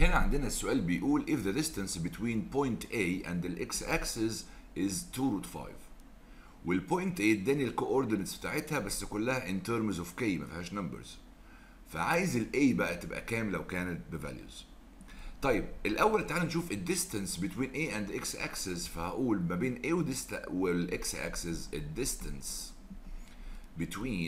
هنا عندنا السؤال بيقول if the distance between point A and the x axis is 2 root 5 والبوينت A اداني الكوردينتس بتاعتها بس كلها in terms of k ما فيهاش numbers فعايز ال A بقى تبقى كام لو كانت بفاليوز طيب الاول تعال نشوف الديستانس between A and x axis فهقول ما بين A وديست- والx axis الديستانس between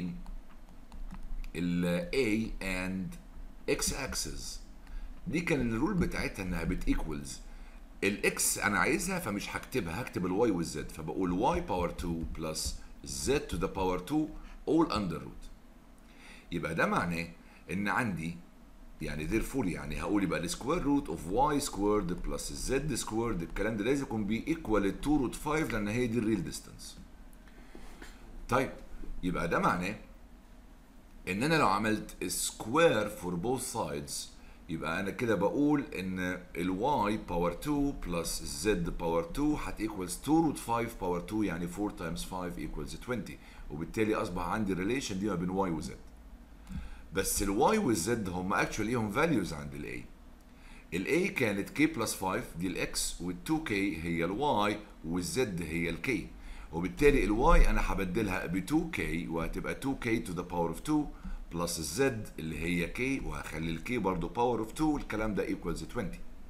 ال A and x axis دي كان الرول بتاعتها انها بتيكوالز الاكس انا عايزها فمش هكتبها هكتب الواي والزد فبقول واي باور 2 بلس زد تو ذا باور 2 اول اندر روت يبقى ده معناه ان عندي يعني therefore يعني هقول يبقى السكوير روت اوف واي سكويرد بلس الزد سكويرد الكلام ده لازم يكون بي ايكوال 2 روت 5 لان هي دي الريل ديستانس طيب يبقى ده معناه ان انا لو عملت سكوير فور بوث سايدز يبقى انا كده بقول ان الواي باور 2 بلس الزد باور 2 هتيكوالز 2 روت 5 باور 2 يعني 4 تايمز 5 ايكوالز 20 وبالتالي اصبح عندي الريليشن دي ما بين واي وزد بس الواي والزد هم اكشولي ليهم فاليوز عند الاي الاي كانت كي بلس 5 دي الاكس وال2 كي هي الواي والزد هي الكي وبالتالي الواي انا هبدلها ب 2 كي وهتبقى 2 كي تو ذا باور اوف 2 بلس الزد اللي هي كي وهخلي الكي برضه باور اوف 2 الكلام ده ايكوالز 20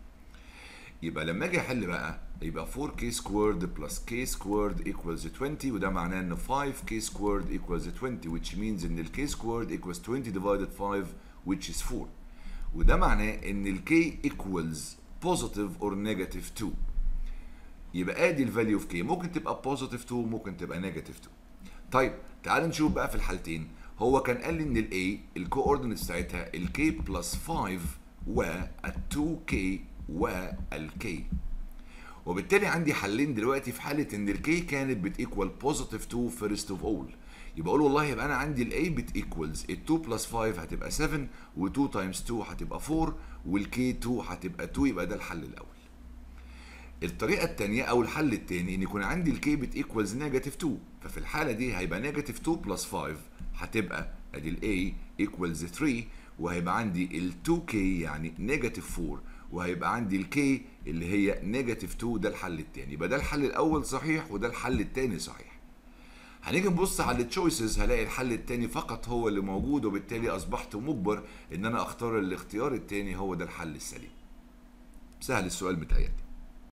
يبقى لما اجي احل بقى يبقى 4k سكويرد بلس k سكويرد equals 20 وده معناه ان 5k سكويرد equals 20 which means ان ال k سكويرد equals 20 divided 5 which is 4 وده معناه ان ال k equals positive or negative 2 يبقى ادي الفاليو في k ممكن تبقى positive 2 ممكن تبقى negative 2 طيب تعال نشوف بقى في الحالتين هو كان قال لي ان ال a الكوردينتس بتاعتها ال k بلس 5 وال 2k وال k وبالتالي عندي حلين دلوقتي في حاله ان الكي كانت بتيكوال بوزيتيف 2 فيرست اوف اول يبقى اقول والله يبقى انا عندي الاي بتيكوالز ال 2 بلس 5 هتبقى 7 و2 تايمز 2 هتبقى 4 والكي 2 هتبقى 2 يبقى ده الحل الاول الطريقه الثانيه او الحل الثاني ان يكون عندي الكي بتيكوالز نيجاتيف 2 ففي الحاله دي هيبقى نيجاتيف 2 بلس 5 هتبقى ادي الاي ايكوالز 3 وهيبقى عندي ال 2 كي يعني نيجاتيف 4 وهيبقى عندي الكي اللي هي نيجاتيف 2 ده الحل الثاني يبقى ده الحل الاول صحيح وده الحل الثاني صحيح هنيجي نبص على التشويسز هلاقي الحل الثاني فقط هو اللي موجود وبالتالي اصبحت مجبر ان انا اختار الاختيار الثاني هو ده الحل السليم سهل السؤال متهيألي